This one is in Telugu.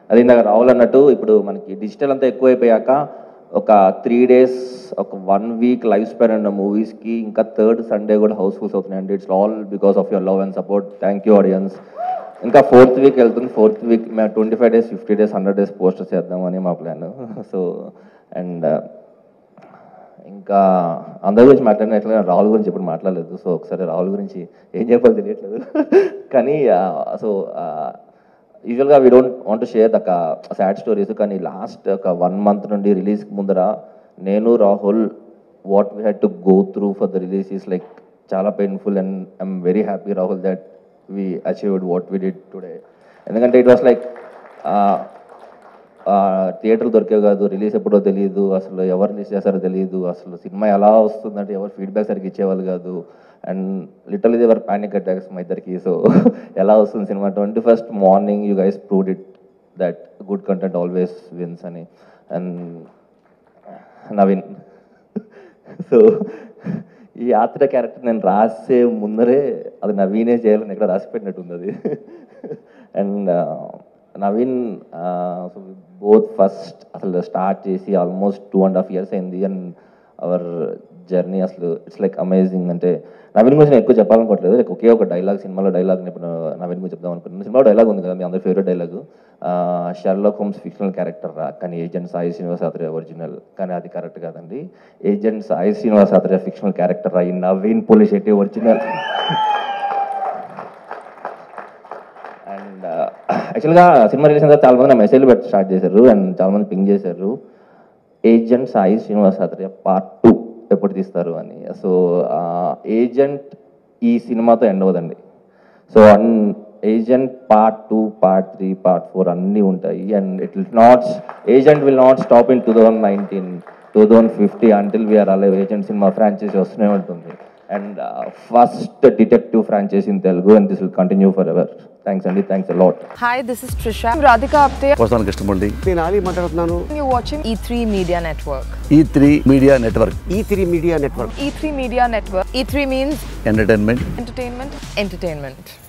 అది ఇందాక రాహుల్ అన్నట్టు ఇప్పుడు మనకి డిజిటల్ అంతా ఎక్కువైపోయాక ఒక త్రీ డేస్ ఒక వన్ వీక్ లైఫ్ స్పెన్ ఉన్న మూవీస్కి ఇంకా థర్డ్ సండే కూడా హౌస్ఫుల్స్ అవుతున్నాయి అండి it's all because of your love and support thank you audience ఇంకా ఫోర్త్ వీక్ వెళ్తుంది ఫోర్త్ వీక్ మేము twenty five days fifty days hundred days poster చేద్దామని మా ప్లాన్ సో అండ్ ఇంకా అందరి గురించి మాట్లాడినట్లుగా రాహుల్ గురించి ఇప్పుడు మాట్లాడలేదు సో ఒకసారి రాహుల్ గురించి ఏం చెప్పాలో తెలియట్లేదు కానీ సో యూజువల్గా వీ డోంట్ వాంట్ షేర్ దక్క సాడ్ స్టోరీస్ కానీ లాస్ట్ ఒక వన్ మంత్ నుండి రిలీజ్ ముందర నేను Rahul what we had to go through for the release is like చాలా painful and I'm very happy Rahul that we achieved what we did today ఎందుకంటే ఇట్ వాస్ లైక్ థియేటర్ దొరికేవి కాదు రిలీజ్ ఎప్పుడో తెలియదు అసలు ఎవరు రిలీజ్ చేస్తారో తెలియదు అసలు సినిమా ఎలా వస్తుందంటే ఎవరు ఫీడ్బ్యాక్ సరిగ్గా ఇచ్చేవాళ్ళు కాదు అండ్ లిటల్ ఇది ఎవరు ప్యానిక్ అటాక్స్ మా ఇద్దరికి సో ఎలా వస్తుంది cinema twenty first morning you guys proved it that good content always wins అని అండ్ నవీన్ సో ఈ యాత్ర క్యారెక్టర్ నేను రాసే ముందరే అది నవీనే చేయాలని ఎక్కడ రాసి పెట్టినట్టుంది అది అండ్ నవీన్ బోత్ ఫస్ట్ అసలు స్టార్ట్ చేసి almost two and half years అయింది అండ్ అవర్ జర్నీ అసలు ఇట్స్ లైక్ అమేజింగ్ అంటే నవీన్ గురించి నేను ఎక్కువ చెప్పాలనుకోవట్లేదు లైక్ ఒకే ఒక డైలాగ్ సినిమాలో డైలాగ్ ఇప్పుడు నవీన్ గురించి చెప్దాం అనుకుంటున్నాను సినిమాలో డైలాగ్ ఉంది కదా మీ అందరి favourite dialogue Sherlock Holmes fictional character రా కానీ ఏజెంట్ సాయి శ్రీనివాస్ ఆత్రేయ ఒరిజినల్ కానీ అది కరెక్ట్ కాదండి agent Sai Srinivas Athreya fictional character రా ఈ Naveen police Shetty original and యాక్చువల్గా సినిమా రిలీజ్ అయిన తర్వాత చాలా మంది నా మెసేజ్లు పెట్టి స్టార్ట్ చేశారు అండ్ చాలా మంది పింగ్ చేశారు agent Sai Srinivas Athreya part two ఎప్పుడు తీస్తారు అని సో ఏజెంట్ ఈ సినిమాతో ఎండ్ అవ్వదండి so an agent part two part three part four అన్నీ ఉంటాయి and it will not agent will not stop in two thousand nineteen two thousand fifty until we are alive agent cinema franchise వస్తూనే ఉంటుంది and first detective franchise in Telugu and this will continue for ever thanks అండి thanks a lot Hi, this is Trisha. I'm Radhika Apte. వస్తాను కృష్ణమూర్తి నేను ఆలీ మాట్లాడుతున్నాను You're watching E3 Media Network. E three Media Network E three Media Network E3 Media Network. E3 means entertainment entertainment, entertainment.